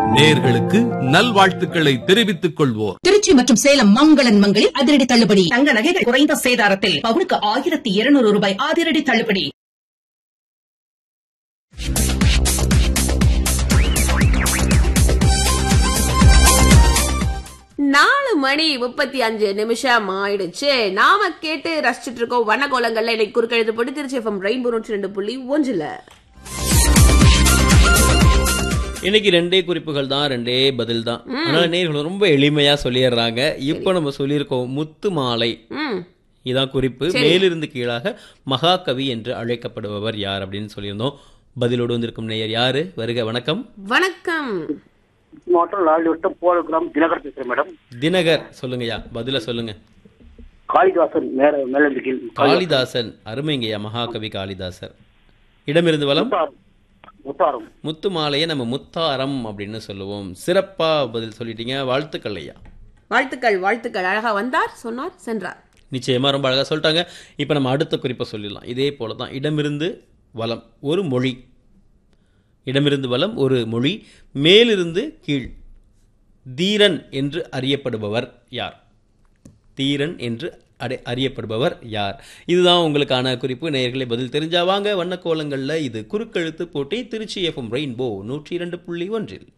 நேர்களுக்கு நல்வாழ்த்துக்களை தெரிவித்துக் கொள்வோர் திருச்சி மற்றும் சேலம் மங்களன் மங்களில் அதிரடி தள்ளுபடி தங்க நகைகள் குறைந்த சேதாரத்தில் பவுனுக்கு ஆயிரத்தி இருநூறு ரூபாய் அதிரடி தள்ளுபடி நாலு மணி முப்பத்தி அஞ்சு நிமிஷம் ஆயிடுச்சு நாம கேட்டு ரசிச்சிட்டு இருக்கோம் வண்ணகோலங்கள்ல இன்னைக்கு குறுக்கெழுத்து போட்டு திருச்சி எஃப்எம் ரெயின்போ நூற்றி ரெண்டு புள்ளி ஒன்றுல இன்னைக்கு ரெண்டே குறிப்புகள் தான் ரெண்டே பதில் தான் அதனால நேர்கள் ரொம்ப எளிமையா சொல்லிடுறாங்க இப்போ நம்ம சொல்லியிருக்கோம் முத்து மாலை ம் இதான் குறிப்பு மேலிருந்து கீழாக மகாகவி என்று அழைக்கப்படுபவர் யார் அப்படின்னு சொல்லியிருந்தோம் பதிலோடு வந்திருக்கும் நேயர் யாரு வருக வணக்கம் வணக்கம் மாவட்டம் லாலி வட்டம் போலகிராம் தினகர் பேசுறேன் மேடம் தினகர் சொல்லுங்கய்யா பதில சொல்லுங்க காளிதாசன் மேல மேலந்திரியில் காளிதாசன் அருமைங்கய்யா மகாகவி காளிதாசர் இடமிருந்து வலம் முத்தாரம் முத்து மாலையை நம்ம முத்தாரம் அப்படின்னு சொல்லுவோம் சிறப்பா பதில் சொல்லிட்டீங்க வாழ்த்துக்கள் ஐயா வாழ்த்துக்கள் வாழ்த்துக்கள் அழகா வந்தார் சொன்னார் சென்றார் நிச்சயமா ரொம்ப அழகா சொல்லிட்டாங்க இப்போ நம்ம அடுத்த குறிப்பை சொல்லிடலாம் இதே போல தான் இடமிருந்து வலம் ஒரு மொழி இடமிருந்து வலம் ஒரு மொழி மேலிருந்து கீழ் தீரன் என்று அறியப்படுபவர் யார் தீரன் என்று அடை அறியப்படுபவர் யார் இதுதான் உங்களுக்கான குறிப்பு நேயர்களே பதில் தெரிஞ்சா வாங்க வண்ணக்கோலங்களில் இது குறுக்கெழுத்து போட்டி திருச்சி எஃப்எம் ரெயின்போ நூற்றி இரண்டு புள்ளி ஒன்றில்